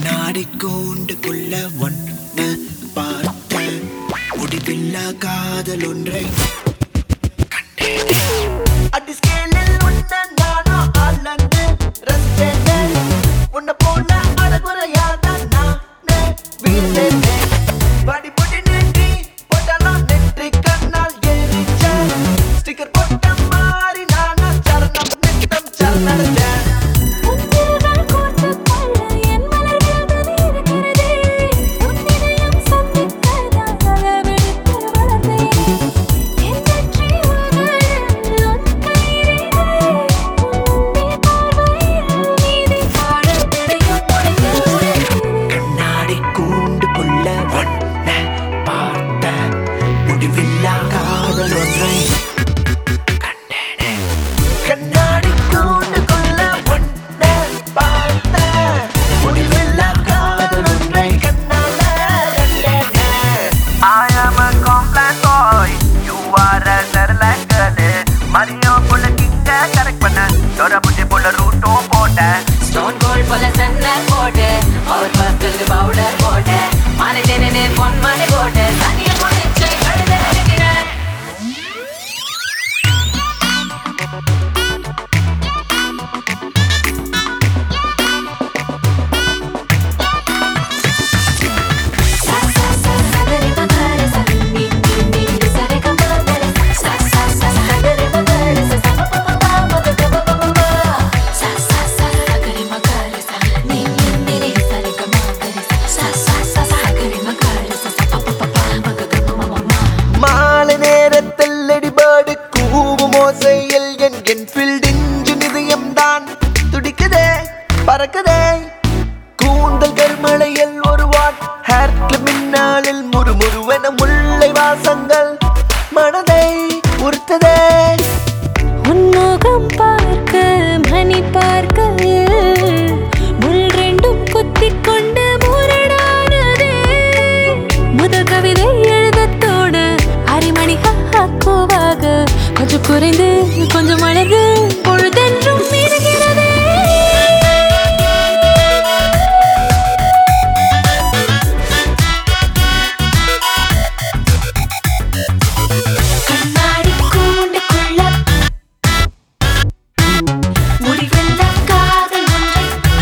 கண்ணாடி கூண்டுக்குள்ள ஒன்ன பார்த்த முடிவில்லா காதல் ஒன்றை கண்டேனே. அடி ஸ்கேலில் உன்னை நானோ அளந்து ரசித்தேனே. உன்னை போல அழகுறையாதான் நானே வீழ்ந்தேனே. வடிபொடி நெற்றி போட்டாலும் நெற்றி கண்ணால் எரிச்ச. ஸ்டிக்கர் போட்ட மாதிரி நானா சரணம் நித்தம் சரணடைஞ்சேன். உன்னிதழ்கள் கோர்த்துக் கொள்ள என் மலர்கள் தான் இருக்கிறதே. உன் இதயம் சந்திக்கதான் அளவெடுத்து வளர்ந்தேன். என் வெற்றி உலகில் உன் கையிலே. உன்னை பார்வையில் நீதி காணத் தெரியும் உனக்கு. கண்ணாடி கூண்டுக்குள்ள ஒன்ன பார்த்த முடிவில்லா காதல் ஒன்றை கண்டேனே. கண்ணாடி கூண்டுக்குள்ள ஒன்ன பார்த்த முடிவில்லா காதல் ஒன்றை கண்ணால கண்டேனே. I am a complex boy. You are a Cerelac girl. மரியோ புள்ள கிங்க கரெக்ட் பண்ண டோரா புட்டி புள்ள ரூட்டும் போட்டேன் ஸ்டோன் கோல்ட் போல சன்னர் போட்டு அவர் பக்கத்துக்கு பவுடர் போட்டு மாலை தேனே பொன் மாலை போட்டு தனிய முடிச்சு கழுத இருக்கிறேன் சா சா சா சகரி மகர ச நீ நீ நீ நீ சரி கமதர சா சா சா சகரி மகர ச ச ப ப ப ப ப ப ப ப சா சா சா சகரி மகர ச நீ நீ நீ நீ சரி கமதர சா சா சா சகரி மகர ச ச ப ப ப ப ம க க ம ம ம மாலை நேரத்தில் அடிபாடு கூவும் ஓசையில் என் என்ஃபீல்ட் இன்ஜின் இதயம்தான் துடிக்குதே பறக்குதே கூந்தல் கருமலையில் ஒரு வாட் ஹேர் கிளிப் மின்னாலில் முறுமுறுவென முல்லை வாசங்கள் மனதை உறுத்ததே உன்முகம் பார்க்க மணி பார்க்க முள் ரெண்டும் குத்திக் கொண்டு முரடானதே முதல் கவிதை எழுதத்தோடு அரைமணி ஹாக்குவாக கொஞ்சம் குறைந்து கொஞ்சம் அழகு பொழுதென்றும் இருக்கிறதே கண்ணாடி கூண்டுக்குள்ள முடிவெல்ல காதல் ஒன்றை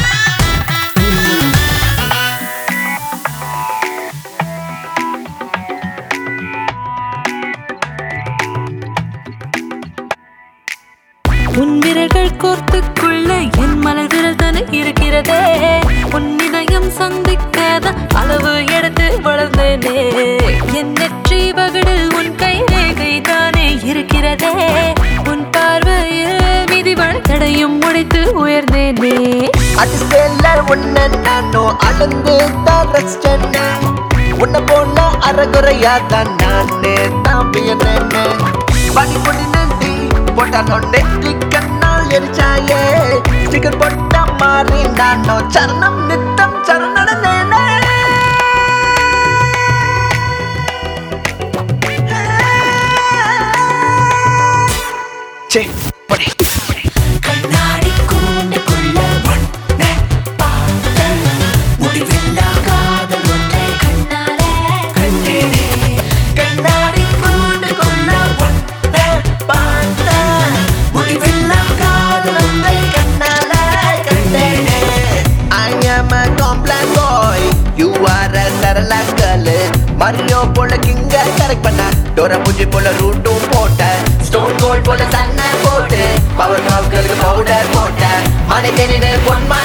உன் விரல்கள் கோர்த்துக்குள்ள என் மலர் விரல் தானே இருக்கிறதே உன் இதயம் சந்திக்காத அளவு எடுத்து வளர்ந்தேனே என் நெற்றி பகடில் உன் கை ரேகை தானே இருக்கிறதே உன் பார்வையில் மிதிவள் தடையும் உடைத்து உயர்ந்தேனே அடிஸ்டேல உன்னை நானோ அளந்து தான் ரசிச்சேன் உன்னை போல அறகுறையா தான் நானே தான் வியந்தேனே பனி பொடி நன்றி போட்டாலும் நெற்றி கண்ணால் எரிச்சாயே ஸ்டிக்கர் போட்ட மாதிரி நானோ சரணம் நித்தம் சரணடைந்தேனே சே படி கண்ணாடி கூண்டுக்குள்ள ஒன்னை பார்த்த முடிவில்லா காதல் ஒன்றை கண்ணாலே கண்டேனே. கண்ணாடி கூண்டுக்குள்ள ஒன்னை பார்த்த முடிவில்லா காதல் ஒன்றை கண்ணால கண்டேனே. I am a complex boy. You are a Cerelac girl. மரியோ போல கிங்க கரெக்ட் பண்ண டோரா புஜி போல ரூட்டும் போட்ட ஸ்டோன் கோல்ட் போல சன்ன போட்டு பவர் மாவுக்கு பவுடர் போட்ட மனை தேனிட பொன்மா